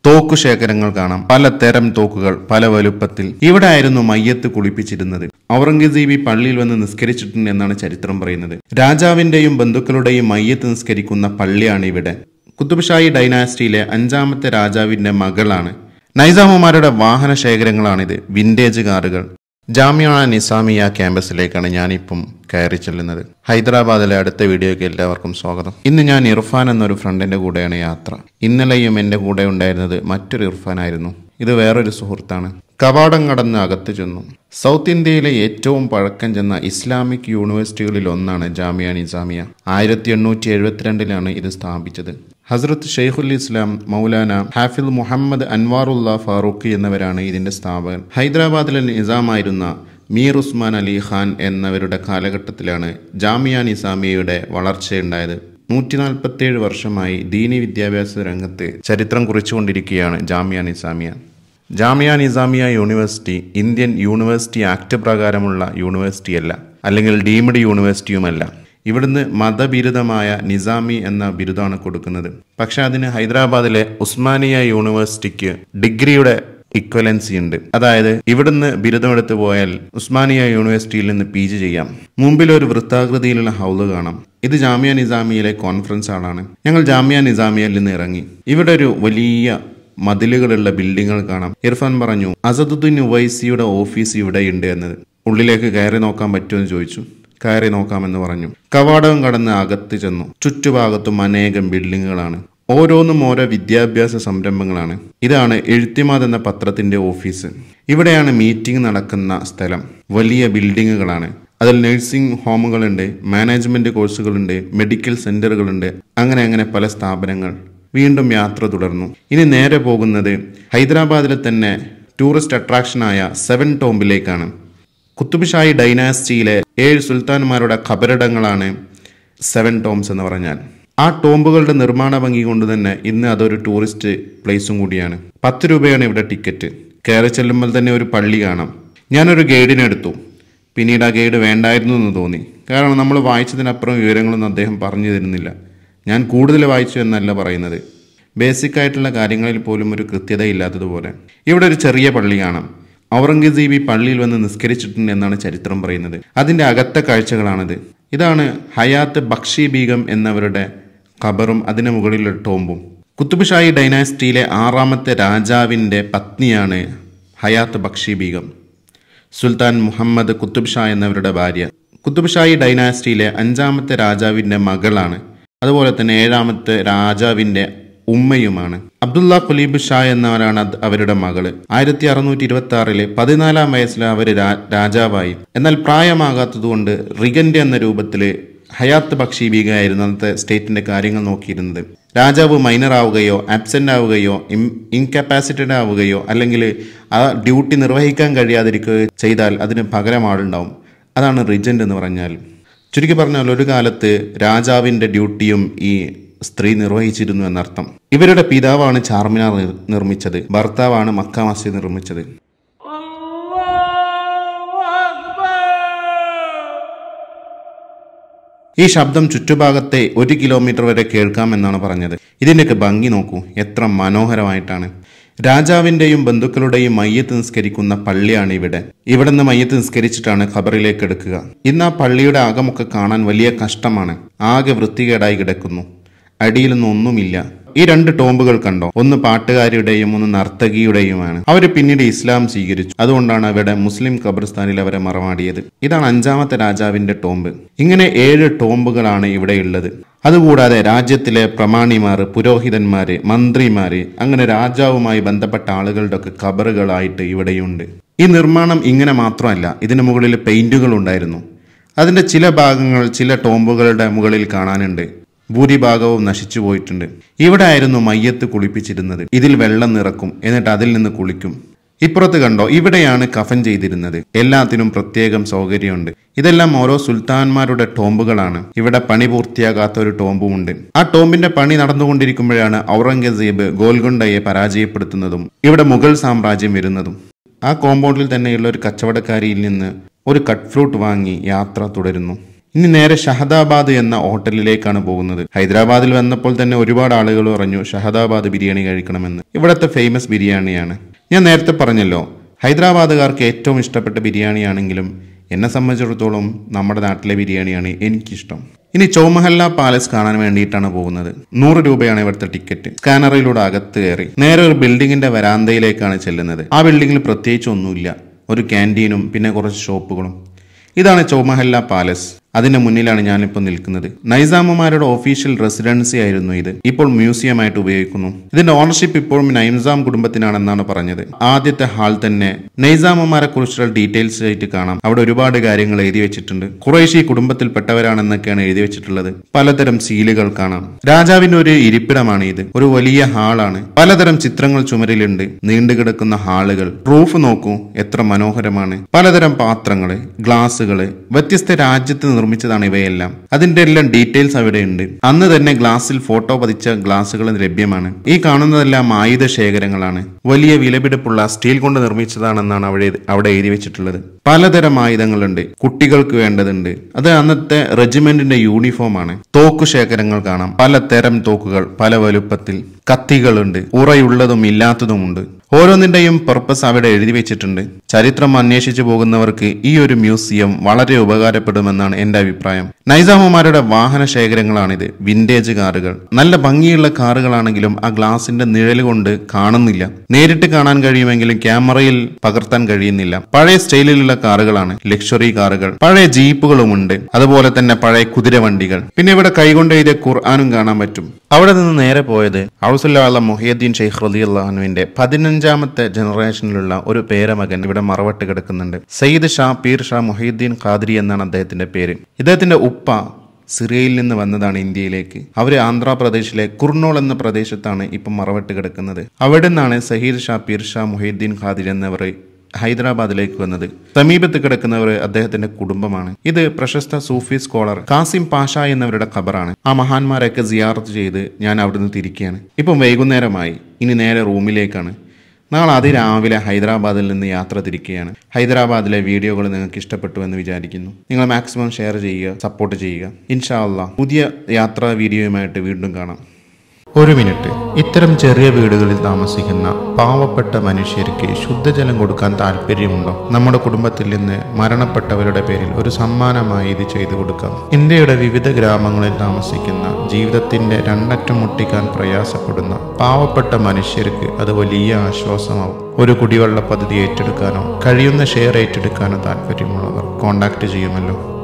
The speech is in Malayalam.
തോക്കു ശേഖരങ്ങൾ കാണാം പലതരം തോക്കുകൾ പല വലുപ്പത്തിൽ ഇവിടെ ആയിരുന്നു മയ്യത്ത് കുളിപ്പിച്ചിരുന്നത് ഔറംഗസീബി പള്ളിയിൽ വന്ന് നിസ്കരിച്ചിട്ടുണ്ട് എന്നാണ് ചരിത്രം പറയുന്നത് രാജാവിന്റെയും ബന്ധുക്കളുടെയും മയ്യത്ത് നിസ്കരിക്കുന്ന പള്ളിയാണ് ഇവിടെ കുത്തുബ്ഷാഹി ഡൈനാസ്റ്റിയിലെ അഞ്ചാമത്തെ രാജാവിന്റെ മകളാണ് നൈസാമുമാരുടെ വാഹന ശേഖരങ്ങളാണിത് വിന്റേജ് കാറുകൾ ജാമ്യ നിസാമിയ ക്യാമ്പസിലേക്കാണ് ഞാനിപ്പം കയറി ചെല്ലുന്നത് ഹൈദരാബാദിലെ അടുത്ത വീഡിയോയ്ക്ക് എല്ലാവർക്കും സ്വാഗതം ഇന്ന് ഞാൻ ഇർഫാൻ എന്നൊരു ഫ്രണ്ടിന്റെ കൂടെയാണ് യാത്ര ഇന്നലെയും എൻ്റെ കൂടെ ഉണ്ടായിരുന്നത് മറ്റൊരു ഇർഫാൻ ആയിരുന്നു ഇത് വേറൊരു സുഹൃത്താണ് കവാടം കടന്ന് അകത്ത് ചെന്നു സൗത്ത് ഇന്ത്യയിലെ ഏറ്റവും പഴക്കം ചെന്ന ഇസ്ലാമിക് യൂണിവേഴ്സിറ്റികളിൽ ഒന്നാണ് ജാമിയ നിസാമിയ ആയിരത്തി എണ്ണൂറ്റി എഴുപത്തിരണ്ടിലാണ് ഇത് സ്ഥാപിച്ചത് ഹസ്രത്ത് ഷെയ്ഖുൽ ഇസ്ലാം മൗലാന ഹാഫിൽ മുഹമ്മദ് അൻവാറുല്ല ഫാറൂഖ് എന്നിവരാണ് ഇതിന്റെ സ്ഥാപകൻ ഹൈദരാബാദിലെ നിസാമായിരുന്ന മീർ ഉസ്മാൻ അലി ഖാൻ എന്നവരുടെ കാലഘട്ടത്തിലാണ് ജാമിയ നിസാമിയയുടെ വളർച്ചയുണ്ടായത് നൂറ്റി നാൽപ്പത്തിയേഴ് വർഷമായി ദീനി വിദ്യാഭ്യാസ രംഗത്ത് ചരിത്രം കുറിച്ചുകൊണ്ടിരിക്കുകയാണ് Jamia Nizamia Jamia Nizamia university Indian university act പ്രകാരമുള്ള യൂണിവേഴ്സിറ്റിയല്ല അല്ലെങ്കിൽ ഡീംഡ് യൂണിവേഴ്സിറ്റിയുമല്ല ഇവിടുന്ന് മതബിരുദമായ നിസാമി എന്ന ബിരുദമാണ് കൊടുക്കുന്നത് പക്ഷെ അതിന് ഹൈദരാബാദിലെ ഉസ്മാനിയ യൂണിവേഴ്സിറ്റിക്ക് ഡിഗ്രിയുടെ ഇക്വലൻസി ഉണ്ട് അതായത് ഇവിടുന്ന് ബിരുദമെടുത്ത് പോയാൽ ഉസ്മാനിയ യൂണിവേഴ്സിറ്റിയിൽ നിന്ന് പി ജി ചെയ്യാം മുമ്പിൽ ഒരു വൃത്താകൃതിയിലുള്ള ഹൗല് കാണാം ഇത് ജാമ്യ നിസാമിയയിലെ കോൺഫറൻസ് ഹാളാണ് ഞങ്ങൾ ജാമ്യ നിസാമിയയിൽ നിന്ന് ഇറങ്ങി ഇവിടെ ഒരു വലിയ മതിലുകളുള്ള ബിൽഡിങ്ങുകൾ കാണാം ഇർഫാൻ പറഞ്ഞു അസദുദ്ദീൻ ഉവൈസിയുടെ ഓഫീസ് ഇവിടെയുണ്ട് എന്നത് ഉള്ളിലേക്ക് കയറി നോക്കാൻ പറ്റുമെന്ന് ചോദിച്ചു കയറി നോക്കാമെന്ന് പറഞ്ഞു കവാടകം കടന്ന് അകത്ത് ചെന്നു ചുറ്റുഭാഗത്തും അനേകം ബിൽഡിങ്ങുകളാണ് ഓരോന്നും ഓരോ വിദ്യാഭ്യാസ സംരംഭങ്ങളാണ് ഇതാണ് എഴുത്തിമാത് എന്ന പത്രത്തിന്റെ ഓഫീസ് ഇവിടെയാണ് മീറ്റിംഗ് നടക്കുന്ന സ്ഥലം വലിയ ബിൽഡിങ്ങുകളാണ് അതിൽ നഴ്സിംഗ് ഹോമുകളുണ്ട് മാനേജ്മെന്റ് കോഴ്സുകളുണ്ട് മെഡിക്കൽ സെന്ററുകളുണ്ട് അങ്ങനെ അങ്ങനെ പല സ്ഥാപനങ്ങൾ വീണ്ടും യാത്ര തുടർന്നു ഇനി നേരെ പോകുന്നത് ഹൈദരാബാദിലെ തന്നെ ടൂറിസ്റ്റ് അട്രാക്ഷനായ സെവൻ ടോംബിലേക്കാണ് കുത്തുബ്ഷാഹി ഡൈനാസ്റ്റിയിലെ ഏഴ് സുൽത്താൻമാരുടെ ഖബറിടങ്ങളാണ് സെവൻ ടോംസ് എന്ന് പറഞ്ഞാൽ ആ ടോംബുകളുടെ നിർമ്മാണ ഭംഗി കൊണ്ട് തന്നെ ഇന്ന് അതൊരു ടൂറിസ്റ്റ് പ്ലേസും കൂടിയാണ് പത്ത് രൂപയാണ് ഇവിടെ ടിക്കറ്റ് കയറി ചെല്ലുമ്പോൾ തന്നെ ഒരു പള്ളി കാണാം ഞാനൊരു ഗൈഡിനെ എടുത്തു പിന്നീട് ആ ഗൈഡ് വേണ്ടായിരുന്നു എന്ന് തോന്നി കാരണം നമ്മൾ വായിച്ചതിനപ്പുറം വിവരങ്ങളൊന്നും അദ്ദേഹം പറഞ്ഞു തരുന്നില്ല ഞാൻ കൂടുതൽ വായിച്ചു എന്നല്ല പറയുന്നത് ബേസിക് ആയിട്ടുള്ള കാര്യങ്ങളിൽ പോലും ഒരു കൃത്യതയില്ലാത്തതുപോലെ ഇവിടെ ഒരു ചെറിയ പള്ളി കാണാം ഔറംഗസീബി പള്ളിയിൽ വന്ന് നിസ്കരിച്ചിട്ടുണ്ട് എന്നാണ് ചരിത്രം പറയുന്നത് അതിന്റെ അകത്തെ കാഴ്ചകളാണിത് ഇതാണ് ഹയാത്ത് ബക്ഷി ബീഗം എന്നവരുടെ ഖബറും അതിന് മുകളിലുള്ള ടോംബും കുത്തുബ്ഷാഹി ഡൈനാസ്റ്റിയിലെ ആറാമത്തെ രാജാവിന്റെ പത്നിയാണ് ഹയാത്ത് ബക്ഷി ബീഗം സുൽത്താൻ മുഹമ്മദ് കുത്തുബ് ഷാ എന്നവരുടെ ഭാര്യ കുത്തുബ് ഷാഹി ഡൈനാസ്റ്റിയിലെ അഞ്ചാമത്തെ രാജാവിന്റെ മകളാണ് അതുപോലെ തന്നെ ഏഴാമത്തെ രാജാവിന്റെ ഉമ്മയുമാണ് അബ്ദുള്ള ഖുലീബ് ഷാ എന്നവരാണ് അത് അവരുടെ മകള് ആയിരത്തി അറുന്നൂറ്റി ഇരുപത്തി ആറില് പതിനാലാം വയസ്സിൽ അവർ രാജാവായി എന്നാൽ പ്രായമാകാത്തതുകൊണ്ട് റിഗന്റ് എന്ന രൂപത്തില് ഹയാത്ത് ബക്ഷി ബീഗായിരുന്നു അന്നത്തെ സ്റ്റേറ്റിന്റെ കാര്യങ്ങൾ നോക്കിയിരുന്നത് രാജാവ് മൈനർ ആവുകയോ ആബ്സെന്റ് ആവുകയോ ഇൻകപ്പാസിറ്റഡ് ആവുകയോ അല്ലെങ്കിൽ ആ ഡ്യൂട്ടി നിർവഹിക്കാൻ കഴിയാതിരിക്കുകയോ ചെയ്താൽ അതിന് പകരം ആളുണ്ടാവും അതാണ് റിജന്റ് എന്ന് പറഞ്ഞാൽ ചുരുക്കി പറഞ്ഞാൽ ഒരു കാലത്ത് രാജാവിന്റെ ഡ്യൂട്ടിയും ഈ സ്ത്രീ നിർവഹിച്ചിരുന്നു എന്നർത്ഥം ഇവരുടെ പിതാവാണ് ചാർമിനാർ നിർ- നിർമ്മിച്ചത് ഭർത്താവാണ് മക്ക മസ്ജിദ് നിർമ്മിച്ചത് ഈ ശബ്ദം ചുറ്റുഭാഗത്തെ ഒരു കിലോമീറ്റർ വരെ കേൾക്കാമെന്നാണ് പറഞ്ഞത് ഇതിൻ്റെയൊക്കെ ഭംഗി നോക്കൂ എത്ര മനോഹരമായിട്ടാണ് രാജാവിന്റെയും ബന്ധുക്കളുടെയും മയ്യത്ത് നിസ്കരിക്കുന്ന പള്ളിയാണ് ഇവിടെ ഇവിടെ നിന്ന് മയ്യത്ത് നിസ്കരിച്ചിട്ടാണ് ഖബറിലേക്ക് എടുക്കുക ഇന്ന് ആ പള്ളിയുടെ ആകമൊക്കെ കാണാൻ വലിയ കഷ്ടമാണ് ആകെ വൃത്തികേടായി കിടക്കുന്നു അടിയിലൊന്നും ഒന്നുമില്ല ഈ രണ്ട് ടോംബുകൾ കണ്ടോ ഒന്ന് പാട്ടുകാരിയുടെയും ഒന്ന് നർത്തകിയുടെയുമാണ് അവർ പിന്നീട് ഇസ്ലാം സ്വീകരിച്ചു അതുകൊണ്ടാണ് അവിടെ മുസ്ലിം ഖബർസ്ഥാനിൽ അവരെ മറമാടിയത് ഇതാണ് അഞ്ചാമത്തെ രാജാവിന്റെ ടോംബ് ഇങ്ങനെ ഏഴ് ടോംബുകളാണ് ഇവിടെയുള്ളത് അതുകൂടാതെ രാജ്യത്തിലെ പ്രമാണിമാർ പുരോഹിതന്മാര് മന്ത്രിമാര് അങ്ങനെ രാജാവുമായി ബന്ധപ്പെട്ട ആളുകളുടെ ഒക്കെ ഖബറുകളായിട്ട് ഇവിടെയുണ്ട് ഈ നിർമ്മാണം ഇങ്ങനെ മാത്രമല്ല ഇതിന് മുകളിൽ പെയിന്റുകൾ ഉണ്ടായിരുന്നു അതിന്റെ ചില ഭാഗങ്ങൾ ചില ടോംബുകളുടെ മുകളിൽ കാണാനുണ്ട് ഭൂരിഭാഗവും നശിച്ചു പോയിട്ടുണ്ട് ഇവിടെ ആയിരുന്നു മയ്യത്ത് കുളിപ്പിച്ചിരുന്നത് ഇതിൽ വെള്ളം നിറക്കും എന്നിട്ട് അതിൽ നിന്ന് കുളിക്കും ഇപ്പുറത്ത് കണ്ടോ ഇവിടെയാണ് കഫൻ ചെയ്തിരുന്നത് എല്ലാത്തിനും പ്രത്യേകം സൗകര്യമുണ്ട് ഇതെല്ലാം ഓരോ സുൽത്താൻമാരുടെ ടോംബുകളാണ് ഇവിടെ പണി പൂർത്തിയാകാത്ത ഒരു ടോംബുമുണ്ട് ആ ടോംബിന്റെ പണി നടന്നുകൊണ്ടിരിക്കുമ്പോഴാണ് ഔറംഗസീബ് ഗോൽഗൊണ്ടയെ പരാജയപ്പെടുത്തുന്നതും ഇവിടെ മുഗൾ സാമ്രാജ്യം വരുന്നതും ആ കോമ്പൗണ്ടിൽ തന്നെയുള്ള ഒരു കച്ചവടക്കാരിയിൽ നിന്ന് ഒരു കട്ട് ഫ്രൂട്ട് വാങ്ങി യാത്ര തുടരുന്നു ഇനി നേരെ ഷഹദാബാദ് എന്ന ഹോട്ടലിലേക്കാണ് പോകുന്നത് ഹൈദരാബാദിൽ വന്നപ്പോൾ തന്നെ ഒരുപാട് ആളുകൾ പറഞ്ഞു ഷഹദാബാദ് ബിരിയാണി കഴിക്കണമെന്ന് ഇവിടുത്തെ ഫേമസ് ബിരിയാണിയാണ് ഞാൻ നേരത്തെ പറഞ്ഞല്ലോ ഹൈദരാബാദുകാർക്ക് ഏറ്റവും ഇഷ്ടപ്പെട്ട ബിരിയാണിയാണെങ്കിലും എന്നെ സംബന്ധിച്ചിടത്തോളം നമ്മുടെ നാട്ടിലെ ബിരിയാണിയാണ് എനിക്കിഷ്ടം ഇനി ചൗമഹല്ല പാലസ് കാണാൻ വേണ്ടിയിട്ടാണ് പോകുന്നത് നൂറ് രൂപയാണ് ഇവിടുത്തെ ടിക്കറ്റ് സ്കാനറിലൂടെ അകത്ത് കയറി നേരെ ഒരു ബിൽഡിങ്ങിന്റെ വരാന്തയിലേക്കാണ് ചെല്ലുന്നത് ആ ബിൽഡിങ്ങിൽ പ്രത്യേകിച്ച് ഒന്നുമില്ല ഒരു ക്യാൻറ്റീനും പിന്നെ കുറച്ച് ഷോപ്പുകളും ഇതാണ് ചൗമഹല്ല പാലസ് അതിന്റെ മുന്നിലാണ് ഞാനിപ്പോൾ നിൽക്കുന്നത് നൈസാമുമാരുടെ ഒഫീഷ്യൽ റെസിഡൻസി ആയിരുന്നു ഇത് ഇപ്പോൾ മ്യൂസിയം ആയിട്ട് ഉപയോഗിക്കുന്നു ഇതിന്റെ ഓണർഷിപ്പ് ഇപ്പോഴും നൈസാം കുടുംബത്തിനാണെന്നാണ് പറഞ്ഞത് ആദ്യത്തെ ഹാൾ തന്നെ നൈസാമുമാരെ കുറിച്ചുള്ള ഡീറ്റെയിൽസ് ആയിട്ട് കാണാം അവിടെ ഒരുപാട് കാര്യങ്ങൾ എഴുതി വെച്ചിട്ടുണ്ട് കുറേശ്ശി കുടുംബത്തിൽപ്പെട്ടവരാണെന്നൊക്കെയാണ് എഴുതി വെച്ചിട്ടുള്ളത് പലതരം സീലുകൾ കാണാം രാജാവിന്റെ ഒരു ഇരിപ്പിടമാണ് ഇത് ഒരു വലിയ ഹാളാണ് പലതരം ചിത്രങ്ങൾ ചുമരിലുണ്ട് നീണ്ടുകിടക്കുന്ന ഹാളുകൾ റൂഫ് നോക്കൂ എത്ര മനോഹരമാണ് പലതരം പാത്രങ്ങള് ഗ്ലാസുകള് വ്യത്യസ്ത രാജ്യത്ത് നിർമ്മിച്ചതാണ് ഇവയെല്ലാം അതിന്റെ എല്ലാം ഡീറ്റെയിൽസ് അവിടെയുണ്ട് അന്ന് തന്നെ ഗ്ലാസിൽ ഫോട്ടോ പതിച്ച ഗ്ലാസുകൾ ലഭ്യമാണ് ഈ കാണുന്നതെല്ലാം ആയുധ ശേഖരങ്ങളാണ് വലിയ വിലപിടിപ്പുള്ള സ്റ്റീൽ കൊണ്ട് നിർമ്മിച്ചതാണെന്നാണ് അവിടെ അവിടെ എഴുതി വെച്ചിട്ടുള്ളത് പലതരം ആയുധങ്ങളുണ്ട് കുട്ടികൾക്ക് വേണ്ടതുണ്ട് അത് അന്നത്തെ റെജിമെന്റിന്റെ യൂണിഫോമാണ് തോക്കു ശേഖരങ്ങൾ കാണാം പലതരം തോക്കുകൾ പല വലുപ്പത്തിൽ കത്തികളുണ്ട് ഉറയുള്ളതും ഇല്ലാത്തതുമുണ്ട് ഓരോന്നിന്റെയും പർപ്പസ് അവിടെ എഴുതി വെച്ചിട്ടുണ്ട് ചരിത്രം അന്വേഷിച്ചു പോകുന്നവർക്ക് ഈ ഒരു മ്യൂസിയം വളരെ ഉപകാരപ്പെടുമെന്നാണ് എന്റെ അഭിപ്രായം നൈസാമുമാരുടെ വാഹന ശേഖരങ്ങളാണിത് വിന്റേജ് കാറുകൾ നല്ല ഭംഗിയുള്ള കാറുകളാണെങ്കിലും ആ ഗ്ലാസിന്റെ നിഴൽ കൊണ്ട് കാണുന്നില്ല നേരിട്ട് കാണാൻ കഴിയുമെങ്കിലും ക്യാമറയിൽ പകർത്താൻ കഴിയുന്നില്ല പഴയ സ്റ്റൈലിലുള്ള കാറുകളാണ് ലക്ഷറി കാറുകൾ പഴയ ജീപ്പുകളുമുണ്ട് അതുപോലെ തന്നെ പഴയ കുതിരവണ്ടികൾ പിന്നെ ഇവിടെ കൈകൊണ്ട് എഴുതിയ ഖുർആാനും കാണാൻ പറ്റും അവിടെ നിന്ന് നേരെ പോയത് ഔസുല്ല മൊഹിയദ്ദീൻ ഷെയ്ഖ് റലി അള്ളാഹുവിന്റെ പതിനഞ്ചാമത്തെ ജനറേഷനിലുള്ള ഒരു പേരമകൻ ഇവിടെ മറവട്ട് കിടക്കുന്നുണ്ട് സയ്യിദ് ഷാ പീർ ഷാ മൊഹീദ്ദീൻ ഖാദ്രി എന്നാണ് അദ്ദേഹത്തിന്റെ പേര് ഇദ്ദേഹത്തിന്റെ ഉപ്പ സിറിയയിൽ നിന്ന് വന്നതാണ് ഇന്ത്യയിലേക്ക് അവര് ആന്ധ്രാപ്രദേശിലെ കുർണോൾ എന്ന പ്രദേശത്താണ് ഇപ്പം മറവട്ട് കിടക്കുന്നത് അവിടെ നിന്നാണ് സഹീർ ഷാ പീർ ഷാ മൊഹീദ്ദീൻ ഖാദിർ എന്നിവർ ഹൈദരാബാദിലേക്ക് വന്നത് സമീപത്ത് കിടക്കുന്നവർ അദ്ദേഹത്തിന്റെ കുടുംബമാണ് ഇത് പ്രശസ്ത സൂഫി സ്കോളർ കാസിം പാഷ എന്നിവരുടെ ഖബറാണ് ആ മഹാന്മാരെയൊക്കെ സിയാറത്ത് ചെയ്ത് ഞാൻ അവിടുന്ന് തിരിക്കുകയാണ് ഇപ്പം വൈകുന്നേരമായി ഇനി നേരെ റൂമിലേക്കാണ് നാളെ അതിരാവിലെ ഹൈദരാബാദിൽ നിന്ന് യാത്ര തിരിക്കുകയാണ് ഹൈദരാബാദിലെ വീഡിയോകൾ നിങ്ങൾക്ക് ഇഷ്ടപ്പെട്ടു എന്ന് വിചാരിക്കുന്നു നിങ്ങൾ മാക്സിമം ഷെയർ ചെയ്യുക സപ്പോർട്ട് ചെയ്യുക ഇൻഷാ അള്ളാഹ് പുതിയ യാത്രാ വീഡിയോയുമായിട്ട് വീണ്ടും കാണാം ഒരു മിനിറ്റ് ഇത്തരം ചെറിയ വീടുകളിൽ താമസിക്കുന്ന പാവപ്പെട്ട മനുഷ്യർക്ക് ശുദ്ധജലം കൊടുക്കാൻ താല്പര്യമുണ്ടോ നമ്മുടെ കുടുംബത്തിൽ നിന്ന് മരണപ്പെട്ടവരുടെ പേരിൽ ഒരു സമ്മാനമായി ഇത് ചെയ്തു കൊടുക്കാം ഇന്ത്യയുടെ വിവിധ ഗ്രാമങ്ങളിൽ താമസിക്കുന്ന ജീവിതത്തിന്റെ രണ്ടറ്റം മുട്ടിക്കാൻ പ്രയാസപ്പെടുന്ന പാവപ്പെട്ട മനുഷ്യർക്ക് അത് വലിയ ആശ്വാസമാവും ഒരു കുടിവെള്ള പദ്ധതി ഏറ്റെടുക്കാനോ കഴിയുന്ന ഷെയർ ഏറ്റെടുക്കാനോ താല്പര്യമുള്ളവർ കോൺടാക്ട് ചെയ്യുമല്ലോ